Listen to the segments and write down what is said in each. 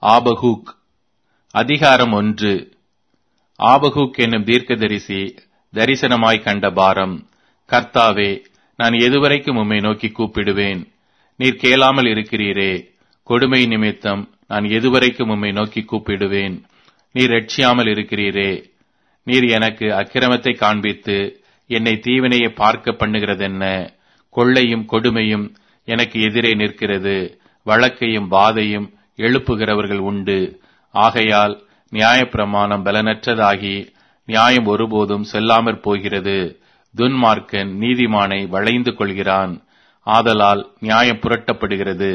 ஆபகூக் அதிகாரம் ஒன்று ஆபகூக் என்னும் தீர்க்கதரிசி தரிசனமாய் கண்ட பாரம் கர்த்தாவே நான் எதுவரைக்கும் உம்மை நோக்கி கூப்பிடுவேன் நீர் கேளாமல் இருக்கிறீரே கொடுமை நிமித்தம் நான் எதுவரைக்கும் உம்மை நோக்கி கூப்பிடுவேன் நீர் ரட்சியாமல் இருக்கிறீரே நீர் எனக்கு அக்கிரமத்தை காண்பித்து என்னை தீவினையை பார்க்க பண்ணுகிறதென்ன கொள்ளையும் கொடுமையும் எனக்கு எதிரே நிற்கிறது வழக்கையும் வாதையும் எழுப்புகிறவர்கள் உண்டு ஆகையால் நியாயப்பிரமாணம் பலனற்றதாகி நியாயம் ஒருபோதும் செல்லாமற் போகிறது துன்மார்க்கன் நீதிமானை வளைந்து கொள்கிறான் ஆதலால் நியாயம் புரட்டப்படுகிறது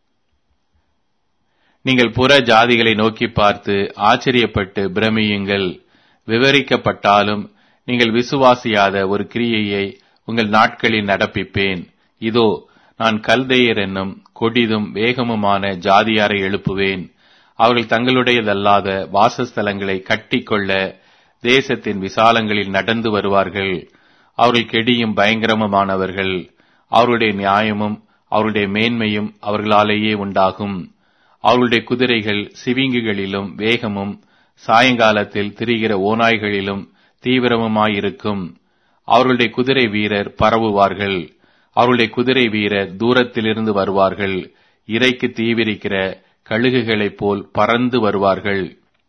நீங்கள் புற ஜாதிகளை நோக்கி பார்த்து ஆச்சரியப்பட்டு பிரமியுங்கள் விவரிக்கப்பட்டாலும் நீங்கள் விசுவாசியாத ஒரு கிரியையை உங்கள் நாட்களில் நடப்பிப்பேன் இதோ நான் கல்தேயர் என்னும் கொடிதும் வேகமுமான ஜாதியாரை எழுப்புவேன் அவர்கள் தங்களுடையதல்லாத வாசஸ்தலங்களை கட்டிக்கொள்ள தேசத்தின் விசாலங்களில் நடந்து வருவார்கள் அவர்கள் கெடியும் பயங்கரமுமானவர்கள் அவருடைய நியாயமும் அவருடைய மேன்மையும் அவர்களாலேயே உண்டாகும் அவர்களுடைய குதிரைகள் சிவிங்குகளிலும் வேகமும் சாயங்காலத்தில் திரிகிற ஓநாய்களிலும் தீவிரமுமாயிருக்கும் அவர்களுடைய குதிரை வீரர் பரவுவார்கள் அவருடைய குதிரை வீரர் தூரத்திலிருந்து வருவார்கள் இறைக்கு தீவிரிக்கிற கழுகுகளைப் போல் பறந்து வருவார்கள்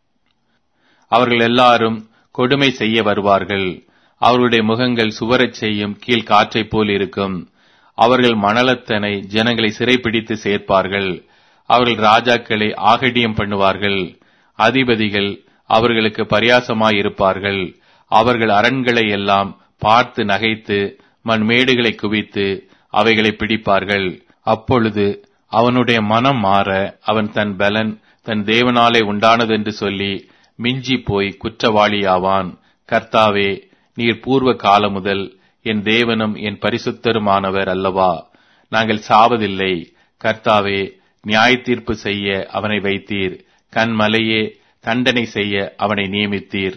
அவர்கள் எல்லாரும் கொடுமை செய்ய வருவார்கள் அவர்களுடைய முகங்கள் சுவரச் செய்யும் கீழ் காற்றைப் போல் இருக்கும் அவர்கள் மணலத்தனை ஜனங்களை சிறைப்பிடித்து சேர்ப்பார்கள் அவர்கள் ராஜாக்களை ஆகடியம் பண்ணுவார்கள் அதிபதிகள் அவர்களுக்கு பரியாசமாயிருப்பார்கள் அவர்கள் அரண்களை எல்லாம் பார்த்து நகைத்து மண்மேடுகளை குவித்து அவைகளை பிடிப்பார்கள் அப்பொழுது அவனுடைய மனம் மாற அவன் தன் பலன் தன் தேவனாலே உண்டானதென்று சொல்லி மிஞ்சி போய் குற்றவாளியாவான் கர்த்தாவே நீர் பூர்வ காலம் முதல் என் தேவனும் என் பரிசுத்தருமானவர் அல்லவா நாங்கள் சாவதில்லை கர்த்தாவே நியாய தீர்ப்பு செய்ய அவனை வைத்தீர் கண்மலையே தண்டனை செய்ய அவனை நியமித்தீர்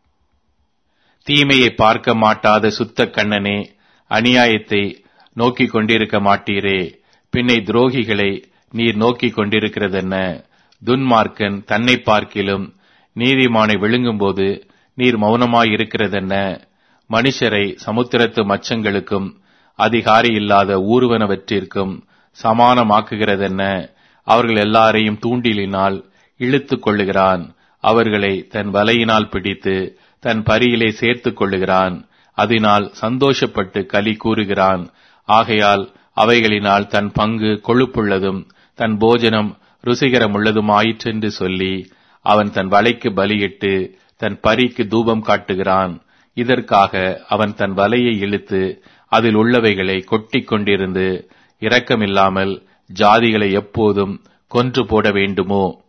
தீமையை பார்க்க மாட்டாத சுத்த கண்ணனே அநியாயத்தை நோக்கிக் கொண்டிருக்க மாட்டீரே பின்னை துரோகிகளை நீர் நோக்கிக் கொண்டிருக்கிறதென்ன துன்மார்க்கன் தன்னை பார்க்கிலும் நீதிமானை விழுங்கும்போது நீர் மௌனமாயிருக்கிறதென்ன மனுஷரை சமுத்திரத்து மச்சங்களுக்கும் அதிகாரி இல்லாத ஊர்வனவற்றிற்கும் சமானமாக்குகிறதென்ன அவர்கள் எல்லாரையும் தூண்டிலினால் இழுத்துக் கொள்ளுகிறான் அவர்களை தன் வலையினால் பிடித்து தன் பரியிலே சேர்த்துக் கொள்ளுகிறான் அதனால் சந்தோஷப்பட்டு களி கூறுகிறான் ஆகையால் அவைகளினால் தன் பங்கு கொழுப்புள்ளதும் தன் போஜனம் ருசிகரமுள்ளதுமாயிற்றென்று சொல்லி அவன் தன் வலைக்கு பலியிட்டு தன் பரிக்கு தூபம் காட்டுகிறான் இதற்காக அவன் தன் வலையை இழுத்து அதில் உள்ளவைகளை கொட்டிக் கொண்டிருந்து இரக்கமில்லாமல் ஜாதிகளை எப்போதும் கொன்று போட வேண்டுமோ